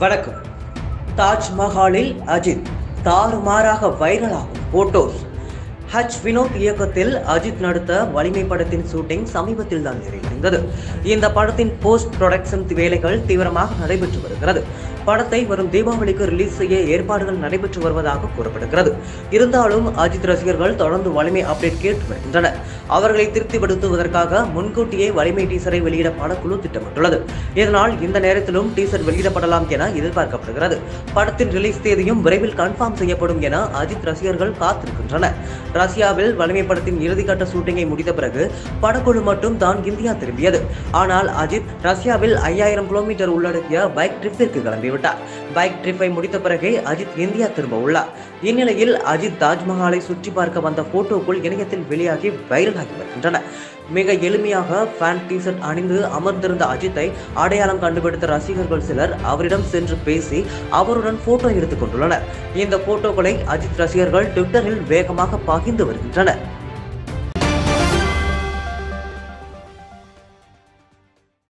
வணக்கம் தாஜ்மஹாலில் அஜித் தாறுமாறாக வைரலாகும் போட்டோஸ் ஹஜ் வினோத் இயக்கத்தில் அஜித் நடித்த வலிமை படத்தின் ஷூட்டிங் சமீபத்தில் தான் நிறைவடைந்தது இந்த படத்தின் போஸ்ட் ப்ரொடக்ஷன் வேலைகள் தீவிரமாக நடைபெற்று வருகிறது படத்தை வரும் தீபாவளிக்கு ரிலீஸ் செய்ய ஏற்பாடுகள் நடைபெற்று வருவதாக கூறப்படுகிறது இருந்தாலும் அஜித் ரசிகர்கள் தொடர்ந்து வலிமை அப்டேட் கேட்டு வருகின்றனர் அவர்களை திருப்திப்படுத்துவதற்காக முன்கூட்டியே வலிமை டீசரை வெளியிட படக்குழு திட்டமிட்டுள்ளது இதனால் இந்த நேரத்திலும் டீசர் வெளியிடப்படலாம் என எதிர்பார்க்கப்படுகிறது படத்தின் ரிலீஸ் தேதியும் விரைவில் கன்ஃபார்ம் செய்யப்படும் என அஜித் ரசிகர்கள் காத்திருக்கின்றனர் ரஷ்யாவில் வலிமை படத்தின் இறுதிக்கட்ட ஷூட்டிங்கை முடித்த பிறகு படக்குழு மட்டும் தான் இந்தியா திரும்பியது ஆனால் அஜித் ரஷ்யாவில் ஐயாயிரம் கிலோமீட்டர் உள்ளடக்கிய பைக் ட்ரிப்பிற்கு கிளம்பிவிட்டார் பைக் ட்ரிப்பை முடித்த பிறகே அஜித் இந்தியா திரும்ப உள்ளார் இந்நிலையில் அஜித் தாஜ்மஹாலை சுற்றி பார்க்க வந்த போட்டோக்கள் இணையத்தில் வெளியாகி வைரலாகி வருகின்றன மிக எளிமையாக ஃபேன் டிஷர்ட் அணிந்து அமர்ந்திருந்த அஜித்தை அடையாளம் கண்டுபிடித்த ரசிகர்கள் சிலர் அவரிடம் சென்று பேசி அவருடன் போட்டோ எடுத்துக் கொண்டுள்ளனர் இந்த போட்டோக்களை அஜித் ரசிகர்கள் ட்விட்டரில் வேகமாக பகிர்ந்து வருகின்றனர்